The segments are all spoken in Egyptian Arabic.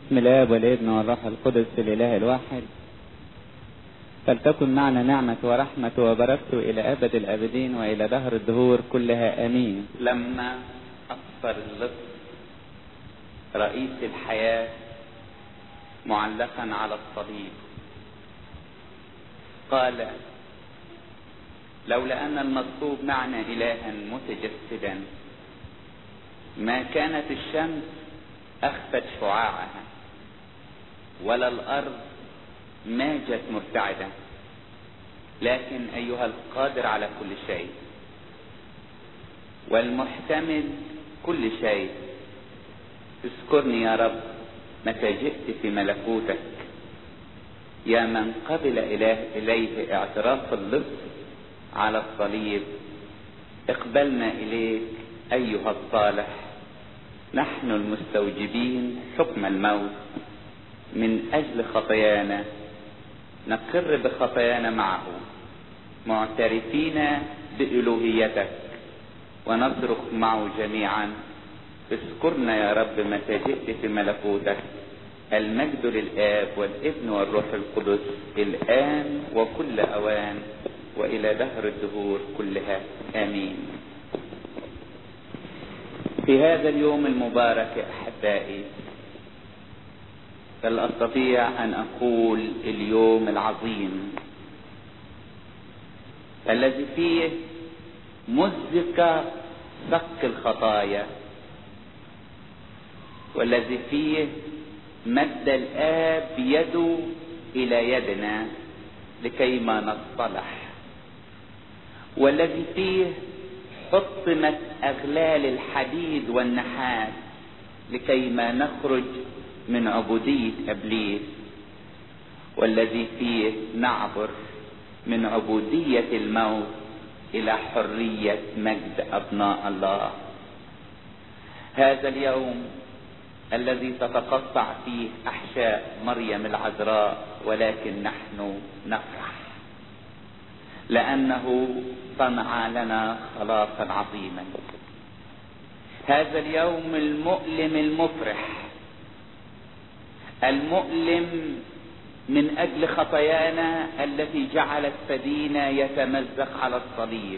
بسم الاب والابن والروح القدس الاله الواحد فلتكن معنا نعمة ورحمة وبركة إلى أبد الآبدين وإلى دهر الدهور كلها آمين لما أكثر اللص رئيس الحياة معلقا على الصليب قال لولا أن المصلوب معنا إلها متجسدا ما كانت الشمس أخفت شعاعها ولا الأرض ماجت مرتعدة لكن أيها القادر على كل شيء والمحتمل كل شيء اذكرني يا رب متى جئت في ملكوتك يا من قبل إله إليه اعتراف اللص على الصليب اقبلنا إليك أيها الصالح نحن المستوجبين حكم الموت من أجل خطايانا نقر بخطايانا معه معترفين بإلوهيتك ونصرخ معه جميعا اذكرنا يا رب متى جئت في ملكوتك المجد للآب والابن والروح القدس الآن وكل أوان وإلى دهر الدهور كلها آمين في هذا اليوم المبارك يا أحبائي بل أستطيع أن أقول اليوم العظيم الذي فيه مزق فك الخطايا والذي فيه مد الآب يده إلى يدنا لكي ما نصطلح والذي فيه حطمت أغلال الحديد والنحاس لكي ما نخرج من عبودية إبليس والذي فيه نعبر من عبودية الموت إلى حرية مجد أبناء الله هذا اليوم الذي تتقطع فيه أحشاء مريم العذراء ولكن نحن نفرح لأنه صنع لنا خلاصا عظيما هذا اليوم المؤلم المفرح المؤلم من أجل خطايانا التي جعلت فدينا يتمزق على الصليب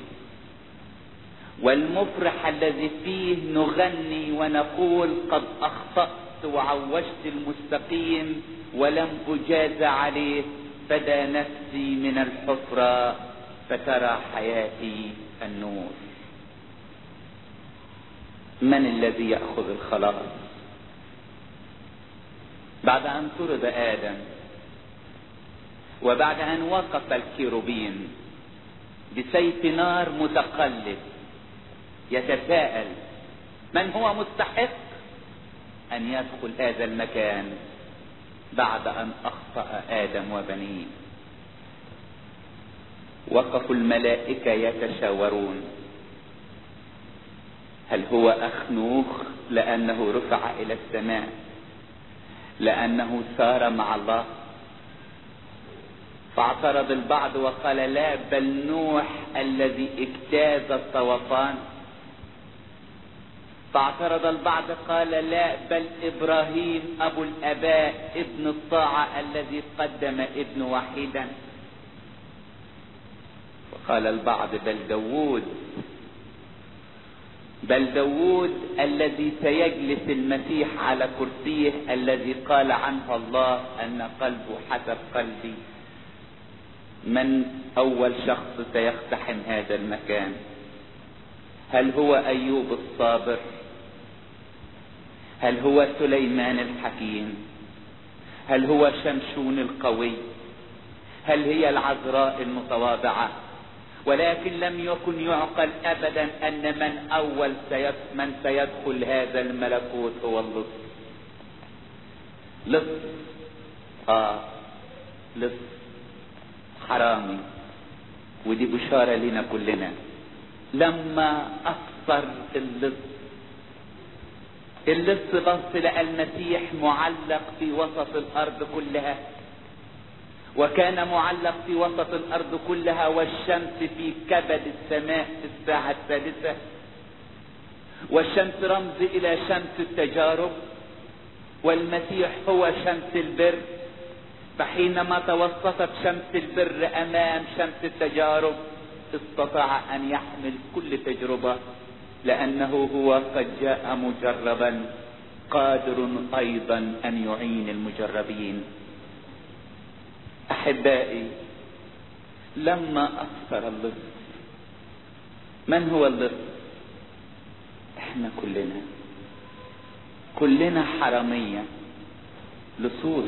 والمفرح الذي فيه نغني ونقول قد أخطأت وعوجت المستقيم ولم أجاز عليه فدى نفسي من الحفرة فترى حياتي النور من الذي يأخذ الخلاص بعد أن طرد آدم وبعد أن وقف الكيروبين بسيف نار متقلب يتساءل من هو مستحق أن يدخل هذا المكان بعد أن أخطأ آدم وبنيه وقفوا الملائكة يتشاورون هل هو أخنوخ لأنه رفع إلى السماء لأنه سار مع الله فاعترض البعض وقال لا بل نوح الذي اجتاز الطوفان فاعترض البعض قال لا بل ابراهيم ابو الاباء ابن الطاعة الذي قدم ابن وحيدا وقال البعض بل داوود بل داوود الذي سيجلس المسيح على كرسيه الذي قال عنه الله ان قلبه حسب قلبي من اول شخص سيقتحم هذا المكان هل هو ايوب الصابر هل هو سليمان الحكيم هل هو شمشون القوي هل هي العذراء المتواضعه ولكن لم يكن يعقل ابدا ان من اول سيد من سيدخل هذا الملكوت هو اللص لص اه لص حرامي ودي بشارة لنا كلنا لما أصفر اللص اللص بص لقى المسيح معلق في وسط الأرض كلها وكان معلق في وسط الأرض كلها والشمس في كبد السماء في الساعة الثالثة والشمس رمز إلى شمس التجارب والمسيح هو شمس البر فحينما توسطت شمس البر امام شمس التجارب استطاع ان يحمل كل تجربه لانه هو قد جاء مجربا قادر ايضا ان يعين المجربين احبائي لما اكثر اللص من هو اللص احنا كلنا كلنا حراميه لصوص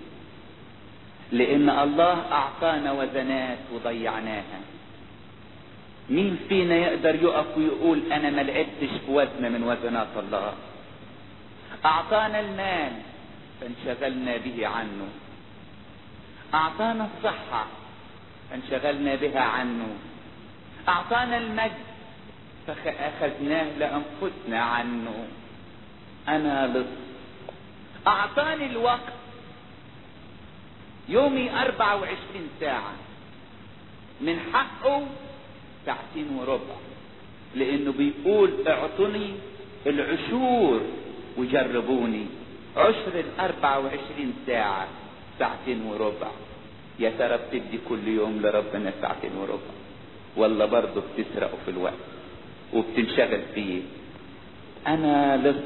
لان الله اعطانا وزنات وضيعناها مين فينا يقدر يقف ويقول انا ما لعبتش في وزن من وزنات الله اعطانا المال فانشغلنا به عنه اعطانا الصحة فانشغلنا بها عنه اعطانا المجد فاخذناه لانفسنا عنه انا لص اعطاني الوقت يومي اربعة وعشرين ساعة من حقه ساعتين وربع لانه بيقول اعطني العشور وجربوني عشر الاربعة وعشرين ساعة ساعتين وربع يا ترى بتدي كل يوم لربنا ساعتين وربع ولا برضه بتسرقه في الوقت وبتنشغل فيه انا لص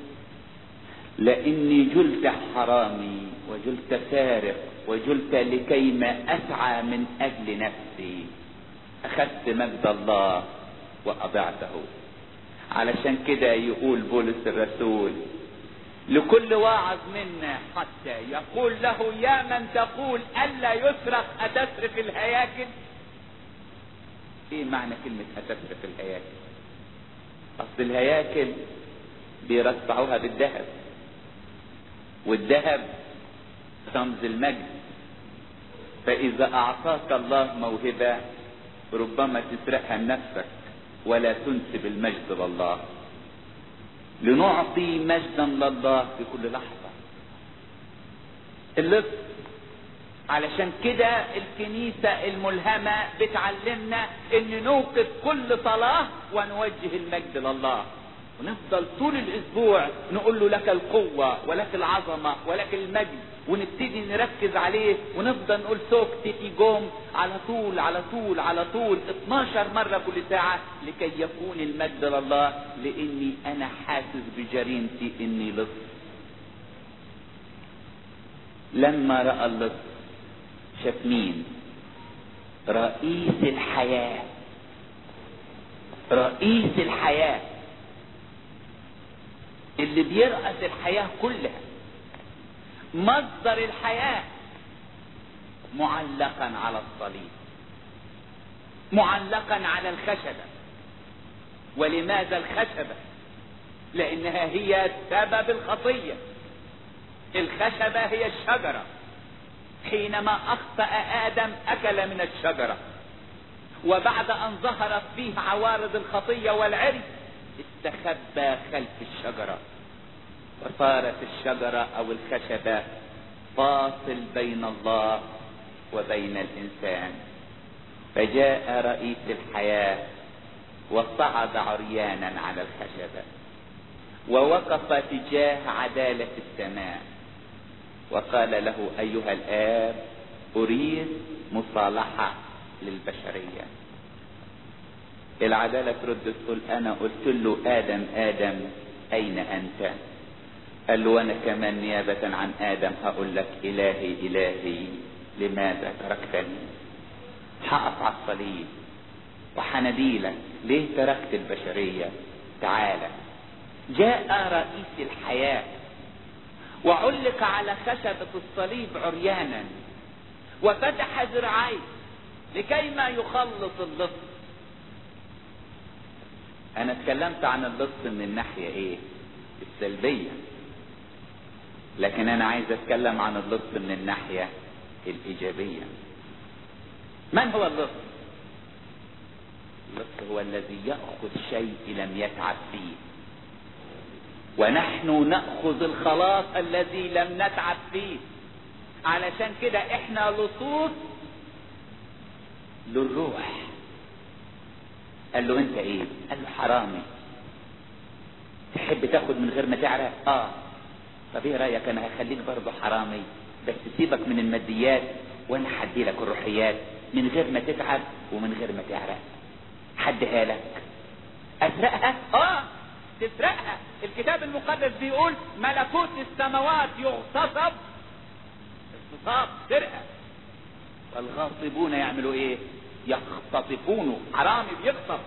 لاني جلت حرامي وجلت سارق وجلت لكيما اسعى من اجل نفسي اخذت مجد الله واضعته علشان كده يقول بولس الرسول لكل واعظ منا حتى يقول له يا من تقول الا يسرق اتسرق الهياكل ايه معنى كلمة اتسرق الهياكل اصل الهياكل بيرصعوها بالذهب والذهب رمز المجد فاذا اعطاك الله موهبة ربما تسرقها لنفسك ولا تنسب المجد لله لنعطي مجدا لله في كل لحظة اللص علشان كده الكنيسة الملهمة بتعلمنا ان نوقف كل صلاة ونوجه المجد لله ونفضل طول الاسبوع نقول له لك القوة ولك العظمة ولك المجد ونبتدي نركز عليه ونفضل نقول سوك تيكي جوم على طول على طول على طول 12 مرة كل ساعة لكي يكون المجد لله لاني انا حاسس بجريمتي اني لص لما رأى اللص شاف مين رئيس الحياة رئيس الحياة اللي بيرأس الحياة كلها مصدر الحياة معلقا على الصليب معلقا على الخشبة ولماذا الخشبة لانها هي سبب الخطية الخشبة هي الشجرة حينما اخطأ ادم اكل من الشجرة وبعد ان ظهرت فيه عوارض الخطية والعري استخبى خلف الشجرة وصارت الشجرة او الخشبة فاصل بين الله وبين الانسان فجاء رئيس الحياة وصعد عريانا على الخشبة ووقف تجاه عدالة السماء وقال له ايها الاب اريد مصالحة للبشرية العدالة ترد تقول انا قلت له ادم ادم اين انت قال له وانا كمان نيابة عن ادم هقول لك الهي الهي لماذا تركتني هقف على الصليب وحنديلك ليه تركت البشرية تعالى جاء رئيس الحياة وعلق على خشبة الصليب عريانا وفتح ذراعيه لكي ما يخلص اللص انا اتكلمت عن اللص من الناحية ايه السلبية لكن انا عايز اتكلم عن اللص من الناحية الايجابية من هو اللص اللص هو الذي يأخذ شيء لم يتعب فيه ونحن نأخذ الخلاص الذي لم نتعب فيه علشان كده احنا لصوص للروح قال له انت ايه قال له حرامي تحب تاخد من غير ما تعرف اه طب ايه رايك انا هخليك برضه حرامي بس سيبك من الماديات وانا هدي لك الروحيات من غير ما تتعب ومن غير ما تعرق حدها لك اسرقها اه تسرقها الكتاب المقدس بيقول ملكوت السماوات يغتصب اغتصاب سرقه والغاصبون يعملوا ايه يختطفونه حرامي بيخطف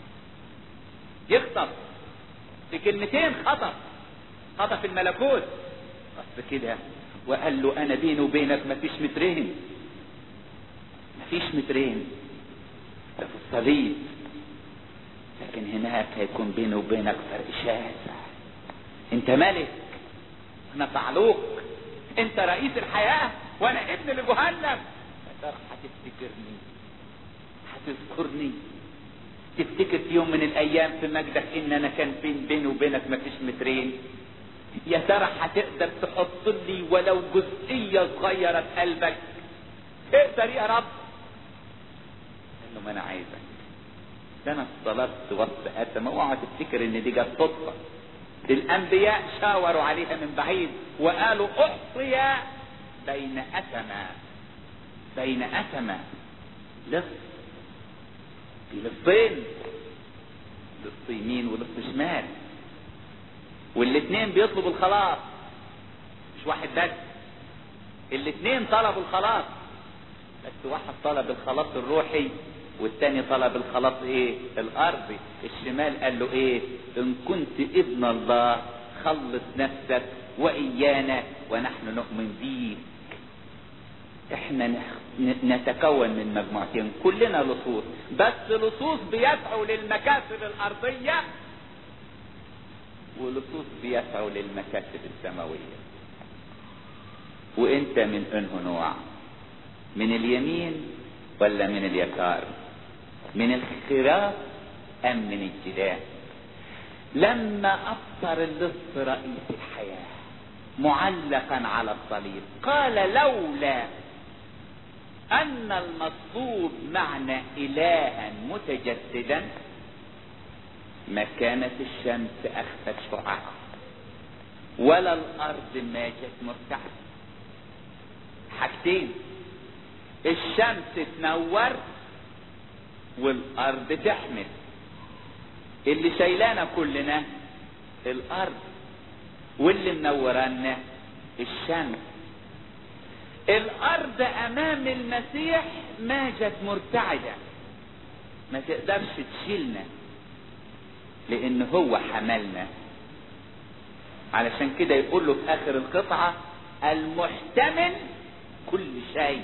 يخطف في كلمتين خطف خطف الملكوت بس كده وقال له انا بيني وبينك مفيش مترين مفيش مترين ده في الصليب لكن هناك هيكون بيني وبينك فرق شاسع انت ملك انا صعلوك انت رئيس الحياة وانا ابن لجهنم ترى هتفتكرني هتذكرني تفتكر في يوم من الايام في مجدك ان انا كان بين بيني وبينك مفيش مترين يا ترى هتقدر تحط لي ولو جزئية صغيرة في قلبك تقدر يا رب قال له ما انا عايزك ده انا طلبت وصف اتم اوعى تفتكر ان دي جت صدفة الانبياء شاوروا عليها من بعيد وقالوا احصي بين اتمة بين اتمة لص في لصين لص يمين ولص شمال والاثنين بيطلبوا الخلاص مش واحد بس الاثنين طلبوا الخلاص بس واحد طلب الخلاص الروحي والتاني طلب الخلاص ايه الارضي الشمال قال له ايه ان كنت ابن الله خلص نفسك وايانا ونحن نؤمن بيك احنا نتكون من مجموعتين كلنا لصوص بس لصوص بيسعوا للمكاسب الارضيه ولصوص بيسعوا للمكاسب السماويه وانت من انه نوع من اليمين ولا من اليسار من الخراف ام من الجدال لما ابصر اللص رئيس الحياه معلقا على الصليب قال لولا ان المصلوب معنى الها متجسدا ما كانت الشمس اخفت شعاعها ولا الارض ماجت مرتعشه حاجتين الشمس تنور والارض تحمل اللي شايلانا كلنا الارض واللي منورانا الشمس الارض امام المسيح ماجت مرتعدة ما تقدرش تشيلنا لان هو حملنا علشان كده يقول له في اخر القطعة المحتمل كل شيء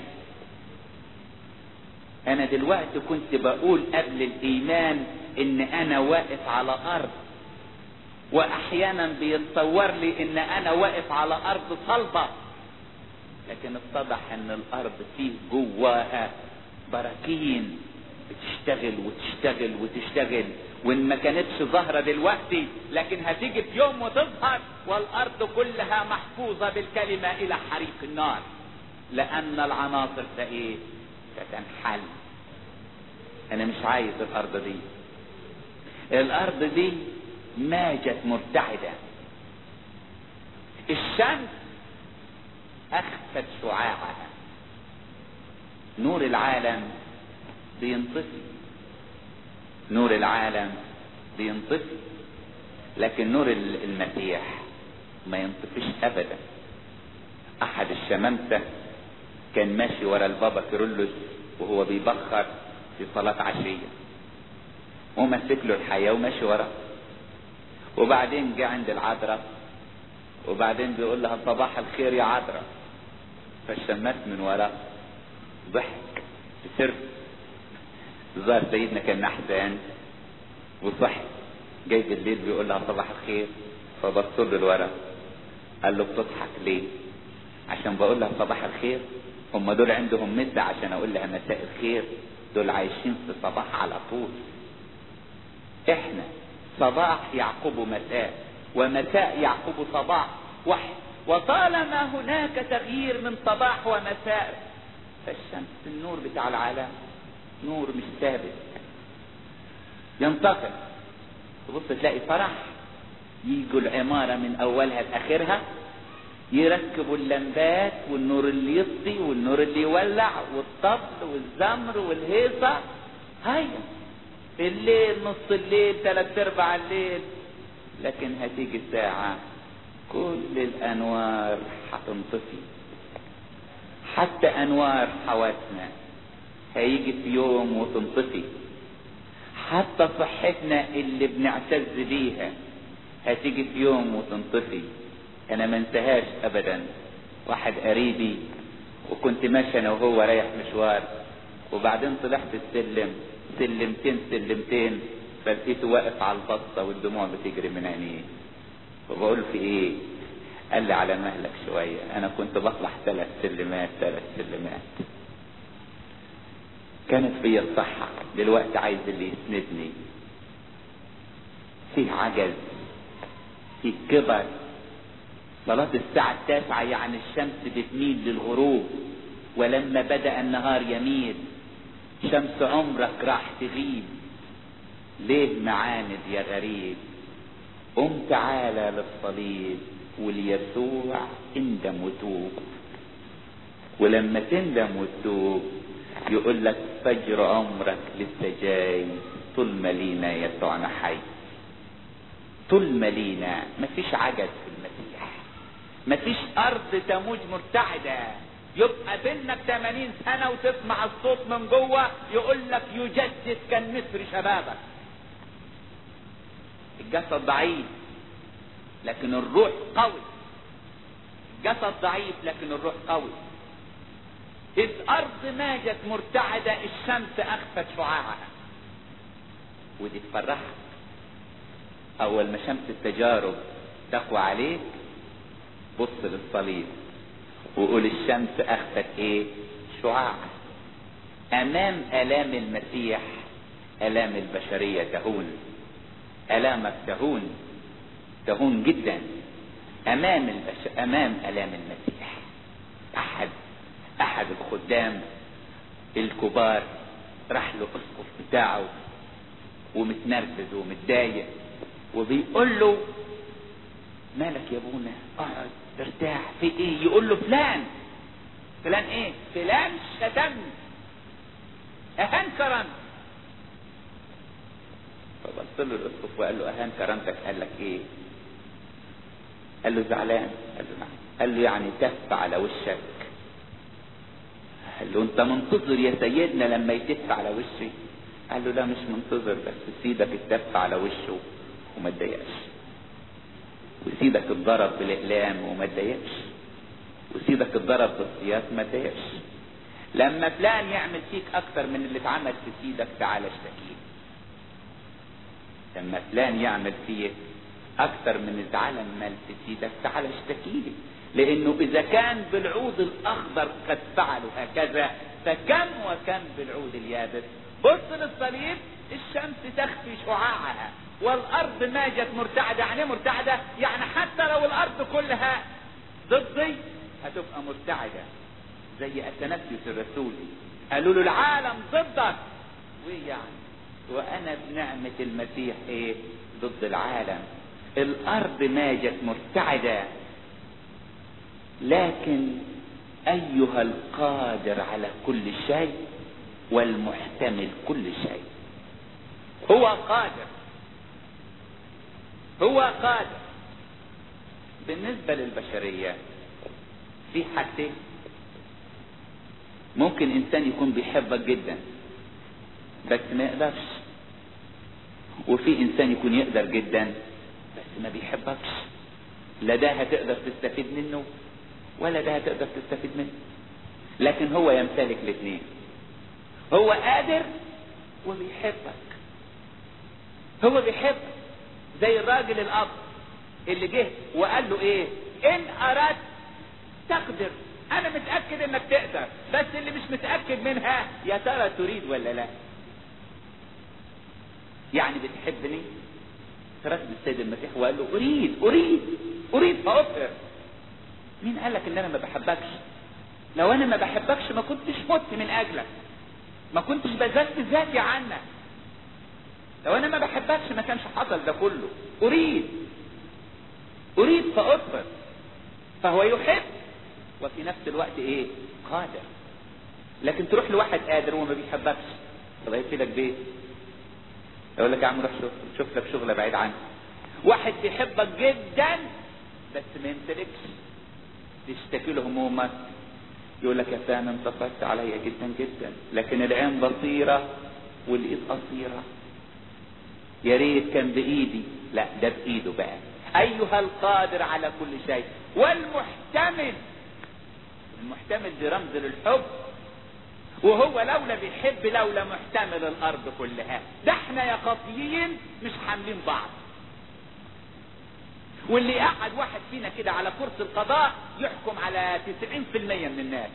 انا دلوقتي كنت بقول قبل الايمان ان انا واقف على ارض واحيانا بيتصور لي ان انا واقف على ارض صلبة لكن اتضح ان الارض فيه جواها براكين بتشتغل وتشتغل وتشتغل وان ما كانتش ظاهرة دلوقتي لكن هتيجي في يوم وتظهر والارض كلها محفوظة بالكلمة الى حريق النار لان العناصر ده ايه ستنحل انا مش عايز الارض دي الارض دي ماجت مرتعدة الشمس اخفت شعاعها نور العالم بينطفي نور العالم بينطفي لكن نور المسيح ما ينطفيش ابدا احد الشمامسة كان ماشي ورا البابا كيرلس وهو بيبخر في صلاة عشية ومسك له الحياة وماشي وراه وبعدين جه عند العذراء وبعدين بيقول لها صباح الخير يا عذراء فالشماس من وراه ضحك بسر ظهر سيدنا كان نحزان وصحي جاي بالليل بيقول لها صباح الخير فبص له لورا قال له بتضحك ليه عشان بقول لها صباح الخير هم دول عندهم مدة عشان اقول لها مساء الخير دول عايشين في صباح على طول احنا صباح يعقب مساء ومساء يعقب صباح واحد وطالما هناك تغيير من صباح ومساء فالشمس النور بتاع العالم نور مش ثابت ينتقل تبص تلاقي فرح يجوا العمارة من أولها لآخرها يركبوا اللمبات والنور اللي يطفي والنور اللي يولع والطبل والزمر والهيصة هيا الليل نص الليل ثلاث ارباع الليل لكن هتيجي ساعة كل الانوار هتنطفي حتى انوار حواسنا هيجي في يوم وتنطفي حتى صحتنا اللي بنعتز بيها هتيجي في يوم وتنطفي انا ما انتهاش ابدا واحد قريبي وكنت ماشي انا وهو رايح مشوار وبعدين طلعت السلم سلمتين سلمتين فلقيته واقف على البسطه والدموع بتجري من عينيه فبقول في ايه قال لي على مهلك شويه انا كنت بطلع ثلاث سلمات ثلاث سلمات كانت فيا الصحة دلوقتي عايز اللي يسندني فيه عجز فيه كبر صلاة الساعة التاسعة يعني الشمس بتميل للغروب ولما بدأ النهار يميل شمس عمرك راح تغيب ليه معاند يا غريب قم تعالى للصليب وليسوع اندم وتوب ولما تندم وتوب يقول لك فجر عمرك لسه جاي طول ما لينا يسوعنا حي طول ما لينا مفيش عجز في المسيح مفيش ارض تموج مرتعده يبقى بينك 80 سنة وتسمع الصوت من جوه يقول لك يجدد كالنسر شبابك الجسد ضعيف لكن الروح قوي الجسد ضعيف لكن الروح قوي إذ أرض ماجت مرتعدة الشمس أخفت شعاعها ودي تفرحك أول ما شمس التجارب تقوى عليك بص للصليب وقول الشمس أخفت إيه شعاعها أمام آلام المسيح آلام البشرية تهون آلامك تهون تهون جدا أمام البش... أمام آلام المسيح أحد احد الخدام الكبار راح له اسقف بتاعه ومتنرفز ومتضايق وبيقول له مالك يا ابونا اقعد ارتاح في ايه يقول له فلان فلان ايه فلان شتمني اهان كرمت فبص له الاسقف وقال له اهان كرامتك قال لك ايه قال له زعلان قال له نعم قال له يعني تف على وشك قال له انت منتظر يا سيدنا لما يتف على وشي قال له لا مش منتظر بس سيدك اتف على وشه وما اتضايقش وسيدك اتضرب بالاقلام وما اتضايقش وسيدك اتضرب بالسياط ما اتضايقش لما فلان يعمل فيك اكتر من اللي اتعمل في سيدك تعالى اشتكيه لما فلان يعمل فيك اكتر من اللي اتعمل في سيدك تعالى اشتكيه لانه اذا كان بالعود الاخضر قد فعلوا هكذا فكم وكم بالعود اليابس بص للصليب الشمس تخفي شعاعها والارض ماجت مرتعدة يعني مرتعدة يعني حتى لو الارض كلها ضدي هتبقى مرتعدة زي اثناسيوس الرسول قالوا له العالم ضدك وايه يعني وانا بنعمة المسيح ايه ضد العالم الارض ماجت مرتعدة لكن ايها القادر على كل شيء والمحتمل كل شيء هو قادر هو قادر بالنسبة للبشرية في حاجتين ممكن انسان يكون بيحبك جدا بس ما يقدرش وفي انسان يكون يقدر جدا بس ما بيحبكش لا ده هتقدر تستفيد منه ولا ده هتقدر تستفيد منه لكن هو يمتلك الاثنين هو قادر وبيحبك هو بيحبك زي الراجل الاب اللي جه وقال له ايه ان اردت تقدر انا متاكد انك تقدر بس اللي مش متاكد منها يا ترى تريد ولا لا يعني بتحبني تركب السيد المسيح وقال له اريد اريد اريد فاطهر مين قال لك ان انا ما بحبكش لو انا ما بحبكش ما كنتش مت من اجلك ما كنتش بذلت ذاتي عنك لو انا ما بحبكش ما كانش حصل ده كله اريد اريد فاطهر فهو يحب وفي نفس الوقت ايه قادر لكن تروح لواحد قادر وما بيحبكش طب هيفيدك بايه يقول لك يا عم روح شوف شوف لك شغله بعيد عنك واحد بيحبك جدا بس ما يمتلكش تشتكي له همومك يقول لك يا فلان انت صعبت عليا جدا جدا لكن العين بصيره والايد قصيره يا ريت كان بايدي لا ده بايده بقى ايها القادر على كل شيء والمحتمل المحتمل دي رمز للحب وهو لولا بيحب لولا محتمل الارض كلها ده احنا يا خطيين مش حاملين بعض واللي قعد واحد فينا كده على كرسي القضاء يحكم على 90% من الناس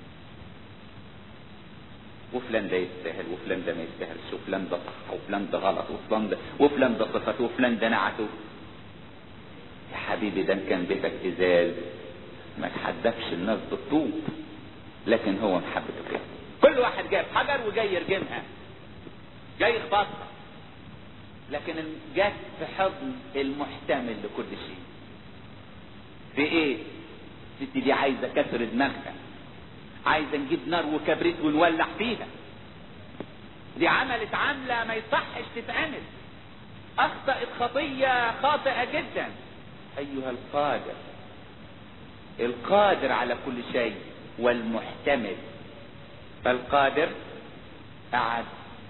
وفلان ده يستاهل وفلان ده ما يستاهلش وفلان ده صح وفلان ده غلط وفلان ده وفلان ده صفته وفلان ده نعته يا حبيبي ده كان بيتك ازاز ما تحدفش الناس بالطوب لكن هو محبته كده كل واحد جايب حجر وجاي يرجمها جاي يخبطها لكن جت في حضن المحتمل لكل شيء في ايه الست دي عايزه كسر دماغها عايزه نجيب نار وكبريت ونولع فيها دي عملت عمله ما يصحش تتعمل اخطأت خطيه خاطئه جدا ايها القادر القادر على كل شيء والمحتمل فالقادر قعد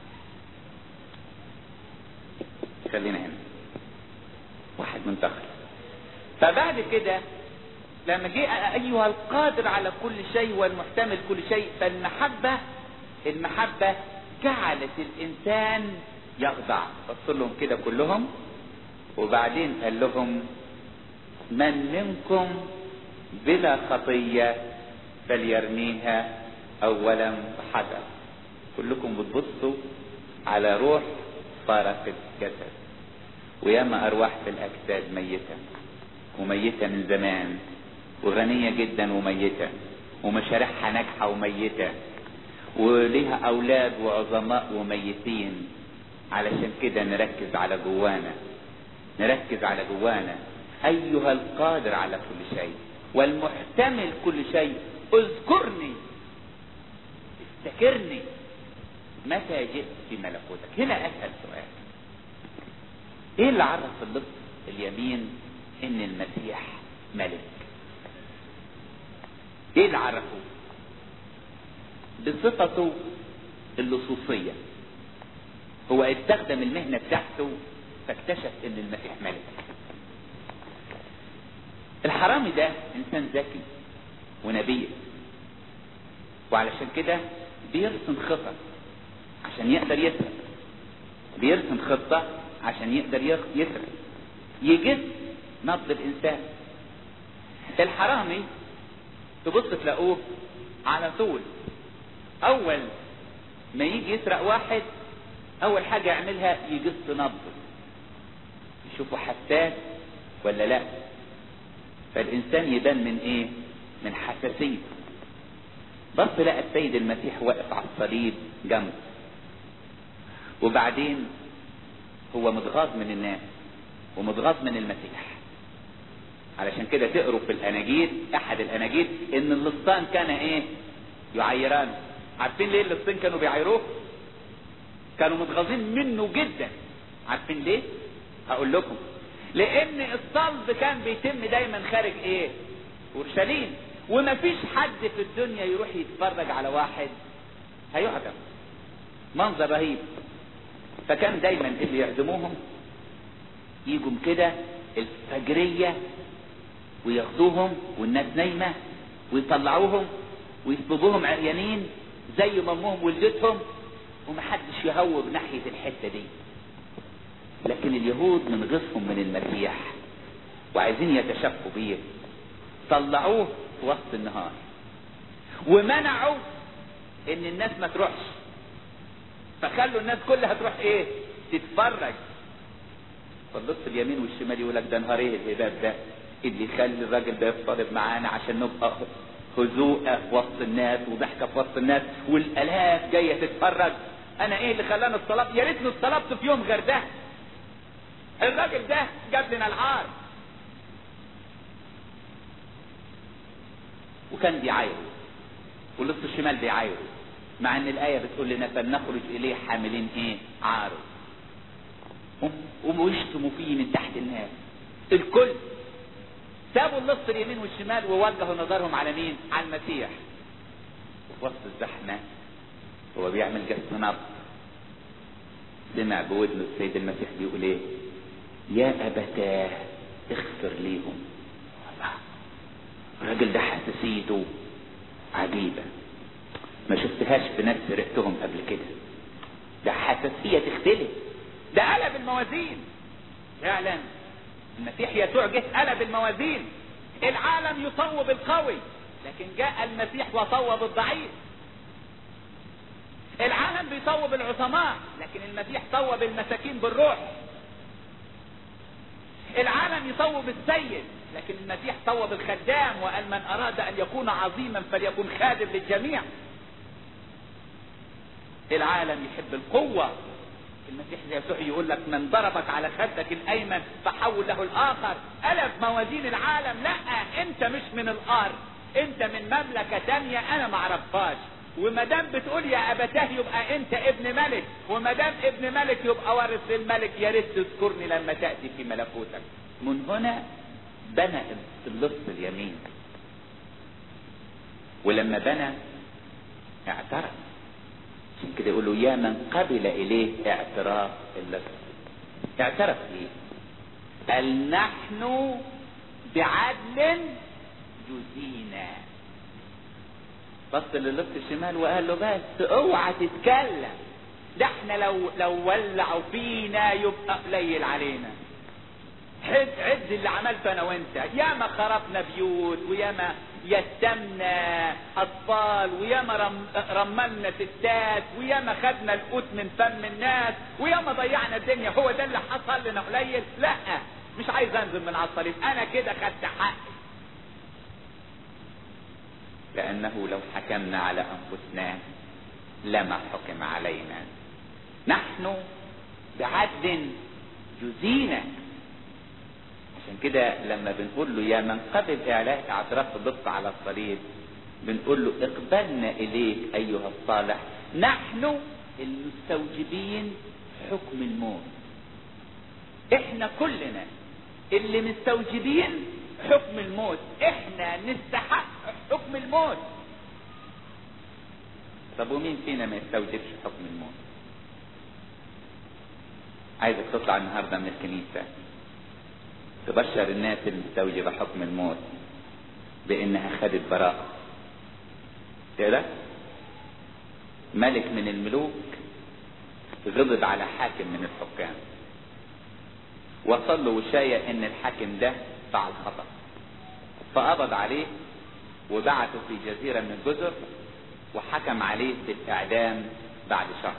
خلينا هنا واحد منتخب فبعد كده لما جه ايها القادر على كل شيء والمحتمل كل شيء فالمحبة المحبة جعلت الانسان يخضع بص لهم كده كلهم وبعدين قال لهم من منكم بلا خطية فليرميها اولا بحجر كلكم بتبصوا على روح فارقت جسد وياما ارواح في الاجساد ميتة وميتة من زمان وغنية جدا وميتة ومشاريعها ناجحة وميتة وليها اولاد وعظماء وميتين علشان كده نركز على جوانا نركز على جوانا ايها القادر على كل شيء والمحتمل كل شيء اذكرني افتكرني متى جئت في ملكوتك هنا اسال سؤال ايه اللي عرف اللص اليمين ان المسيح ملك ايه اللي عرفه بصفته اللصوصية هو استخدم المهنة بتاعته فاكتشف ان المسيح ملك الحرامي ده انسان ذكي ونبيل وعلشان كده بيرسم خطط عشان يقدر يسرق بيرسم خطة عشان يقدر يسرق يجد نبض الانسان الحرامي تبص تلاقوه على طول اول ما يجي يسرق واحد اول حاجة يعملها يجس نبضه يشوفه حساس ولا لا فالانسان يبان من ايه من حساسيته بص لقى السيد المسيح واقف على الصليب جنبه وبعدين هو متغاظ من الناس ومتغاظ من المسيح علشان كده تقروا في الاناجيل احد الاناجيل ان اللصان كان ايه يعيران عارفين ليه اللصين كانوا بيعيروه كانوا متغاظين منه جدا عارفين ليه هقول لكم لان الصلب كان بيتم دايما خارج ايه اورشليم ومفيش حد في الدنيا يروح يتفرج على واحد هيعجب منظر رهيب فكان دايما اللي يعزموهم يجوا كده الفجرية وياخدوهم والناس نايمة ويطلعوهم ويصبغوهم عريانين زي ما امهم ولدتهم ومحدش يهوب ناحية الحتة دي لكن اليهود من غصهم من المسيح وعايزين يتشفوا بيه طلعوه في وسط النهار ومنعوا ان الناس ما تروحش فخلوا الناس كلها تروح ايه تتفرج فالنص اليمين والشمال يقول لك ده نهار ايه الهباب ده اللي يخلي الراجل ده يفترض معانا عشان نبقى هزوءة في وسط الناس وضحكة في وسط الناس والالاف جاية تتفرج انا ايه اللي خلاني الصلاة يا ريتني اتصلبت في يوم غير ده الراجل ده جاب لنا العار وكان بيعايره واللص الشمال بيعايره مع ان الايه بتقول لنا فلنخرج اليه حاملين ايه عاره ويشتموا فيه من تحت الناس الكل سابوا اللص اليمين والشمال ووجهوا نظرهم على مين على المسيح وفي وسط الزحمه هو بيعمل جس نبض سمع بودنه السيد المسيح بيقول ايه يا ابتاه اغفر ليهم الله الراجل ده حساسيته عجيبة ما شفتهاش في ناس سرقتهم قبل كده ده حساسية تختلف ده قلب الموازين فعلا المسيح يسوع جه قلب الموازين العالم يصوب القوي لكن جاء المسيح وصوب الضعيف العالم بيصوب العظماء لكن المسيح صوب المساكين بالروح العالم يصوب السيد لكن المسيح صوب الخدام وقال من اراد ان يكون عظيما فليكن خادم للجميع العالم يحب القوة المسيح يسوع يقول لك من ضربك على خدك الايمن فحول له الاخر قلب موازين العالم لا انت مش من الارض انت من مملكة تانية انا معرفهاش وما دام بتقول يا ابتاه يبقى انت ابن ملك وما دام ابن ملك يبقى وارث للملك يا ريت تذكرني لما تاتي في ملكوتك من هنا بنى اللص اليمين ولما بنى اعترف عشان كده يقولوا يا من قبل اليه اعتراف اللص اعترف ايه قال نحن بعدل جزينا بص للص الشمال وقال له بس اوعى تتكلم ده احنا لو لو ولعوا فينا يبقى قليل علينا عد عد اللي عملته انا وانت ياما خربنا بيوت وياما يتمنا اطفال وياما رم رملنا ستات وياما خدنا القوت من فم الناس وياما ضيعنا الدنيا هو ده اللي حصل لنا قليل لا مش عايز انزل من على الصليب انا كده خدت حقي لانه لو حكمنا على انفسنا لما حكم علينا نحن بعدل جزينا عشان كده لما بنقول له يا من قبل اعلاء اعتراف الضبط على الصليب بنقول له اقبلنا اليك ايها الصالح نحن المستوجبين حكم الموت احنا كلنا اللي مستوجبين حكم الموت احنا نستحق حكم الموت طب ومين فينا ما يستوجبش حكم الموت عايزك تطلع النهارده من الكنيسه تبشر الناس المستوجبة حكم الموت بانها خدت براءة كده ملك من الملوك غضب على حاكم من الحكام وصل له وشاية ان الحاكم ده فعل خطأ فقبض عليه وبعته في جزيرة من الجزر وحكم عليه بالاعدام بعد شهر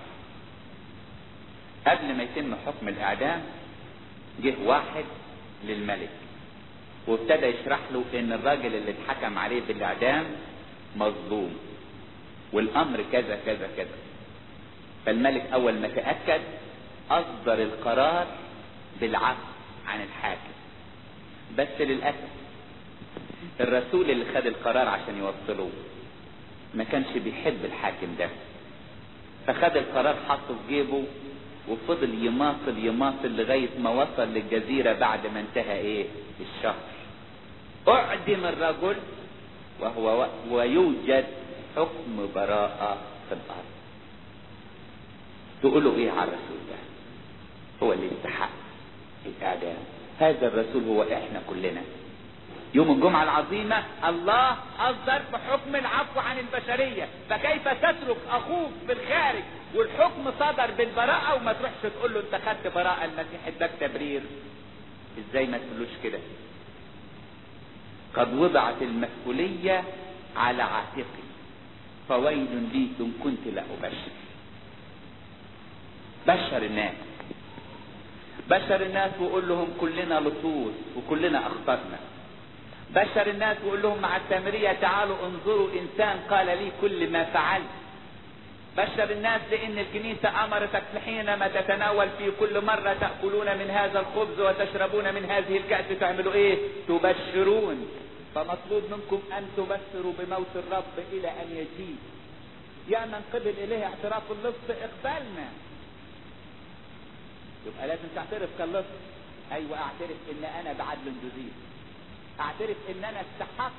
قبل ما يتم حكم الاعدام جه واحد للملك وابتدى يشرح له ان الراجل اللي اتحكم عليه بالاعدام مظلوم والامر كذا كذا كذا فالملك اول ما تاكد اصدر القرار بالعفو عن الحاكم بس للاسف الرسول اللي خد القرار عشان يوصله ما كانش بيحب الحاكم ده فخد القرار حطه في جيبه وفضل يماطل يماطل لغاية ما وصل للجزيرة بعد ما انتهى ايه الشهر اعدم الرجل وهو ويوجد حكم براءة في الارض تقولوا ايه على الرسول ده هو اللي يستحق الاعدام هذا الرسول هو احنا كلنا يوم الجمعة العظيمة الله أصدر بحكم العفو عن البشرية فكيف تترك أخوك في الخارج والحكم صدر بالبراءة وما تروحش تقول له أنت خدت براءة المسيح اداك تبرير إزاي ما تقولوش كده قد وضعت المسؤولية على عاتقي فويل لي إن كنت لأبشر بشر الناس بشر الناس وقول لهم كلنا لصوص وكلنا أخطأنا بشر الناس وقول لهم مع السامرية تعالوا انظروا انسان قال لي كل ما فعلت بشر الناس لان الكنيسة امرتك حينما تتناول في كل مرة تأكلون من هذا الخبز وتشربون من هذه الكأس تعملوا ايه تبشرون فمطلوب منكم ان تبشروا بموت الرب الى ان يجيء يا من قبل اليه اعتراف اللص اقبلنا يبقى لازم تعترف كاللص ايوه اعترف ان انا بعدل جزيل اعترف ان انا استحق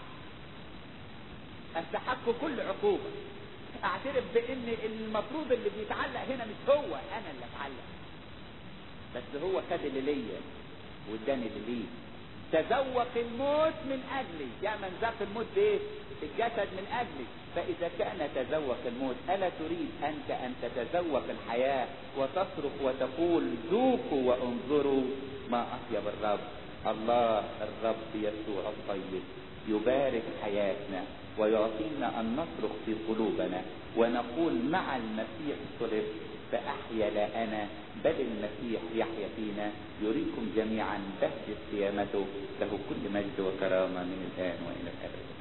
استحق كل عقوبة اعترف بان المفروض اللي بيتعلق هنا مش هو انا اللي اتعلق بس هو خد اللي ليا واداني اللي ليه تذوق الموت من اجلي يا من ذاق الموت بايه الجسد من اجلي فاذا كان تذوق الموت الا تريد انت ان تتذوق الحياة وتصرخ وتقول ذوقوا وانظروا ما اطيب الرب الله الرب يسوع الطيب يبارك حياتنا ويعطينا ان نصرخ في قلوبنا ونقول مع المسيح صلب فاحيا لا انا بل المسيح يحيا فينا يريكم جميعا بهجة قيامته له كل مجد وكرامة من الآن وإلى الأبد